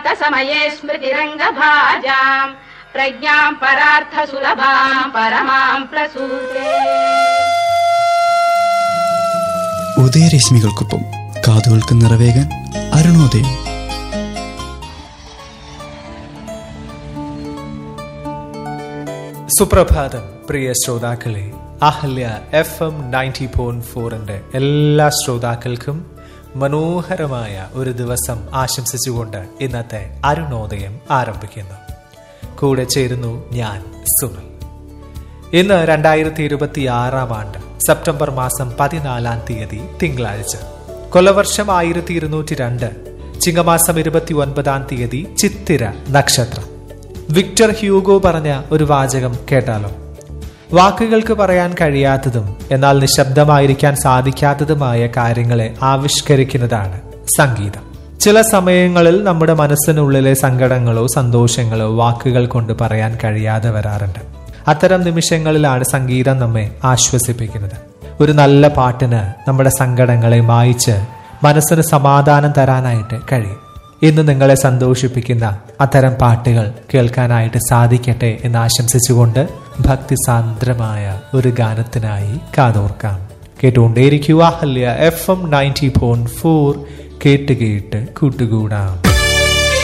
समये स्मृतिरङ्गभाजाम् प्रज्ञाम् परार्थसुलभाम् परमाम् प्रसूते ഉദയരശ്മികൾക്കൊപ്പം കാതുകൾക്ക് നിറവേകാൻ അരുണോദയം സുപ്രഭാതം പ്രിയ ശ്രോതാക്കളെ Ahalya F M ninety point ഫോറിന്റെ എല്ലാ ശ്രോതാക്കൾക്കും മനോഹരമായ ഒരു ദിവസം ആശംസിച്ചുകൊണ്ട് ഇന്നത്തെ അരുണോദയം ആരംഭിക്കുന്നു കൂടെ ചേരുന്നു ഞാൻ സുനിൽ ഇന്ന് രണ്ടായിരത്തി ഇരുപത്തി ആറാം ആണ്ട് സെപ്റ്റംബർ മാസം പതിനാലാം തീയതി തിങ്കളാഴ്ച കൊലവർഷം ആയിരത്തി ഇരുന്നൂറ്റി രണ്ട് ചിങ്ങമാസം ഇരുപത്തി ഒൻപതാം തീയതി ചിത്തിര നക്ഷത്രം വിക്ടർ ഹ്യൂഗോ പറഞ്ഞ ഒരു വാചകം കേട്ടാലോ വാക്കുകൾക്ക് പറയാൻ കഴിയാത്തതും എന്നാൽ നിശബ്ദമായിരിക്കാൻ സാധിക്കാത്തതുമായ കാര്യങ്ങളെ ആവിഷ്കരിക്കുന്നതാണ് സംഗീതം ചില സമയങ്ങളിൽ നമ്മുടെ മനസ്സിനുള്ളിലെ സങ്കടങ്ങളോ സന്തോഷങ്ങളോ വാക്കുകൾ കൊണ്ട് പറയാൻ കഴിയാതെ വരാറുണ്ട് അത്തരം നിമിഷങ്ങളിലാണ് സംഗീതം നമ്മെ ആശ്വസിപ്പിക്കുന്നത് ഒരു നല്ല പാട്ടിന് നമ്മുടെ സങ്കടങ്ങളെ മായിച്ച് മനസ്സിന് സമാധാനം തരാനായിട്ട് കഴിയും ഇന്ന് നിങ്ങളെ സന്തോഷിപ്പിക്കുന്ന അത്തരം പാട്ടുകൾ കേൾക്കാനായിട്ട് സാധിക്കട്ടെ എന്ന് ആശംസിച്ചുകൊണ്ട് ഭക്തിസാന്ദ്രമായ ഒരു ഗാനത്തിനായി കാതോർക്കാം കേട്ടുകൊണ്ടേയിരിക്കുക Ahalya F M ninety point four കേട്ട് കേട്ട് കൂട്ടുകൂടാം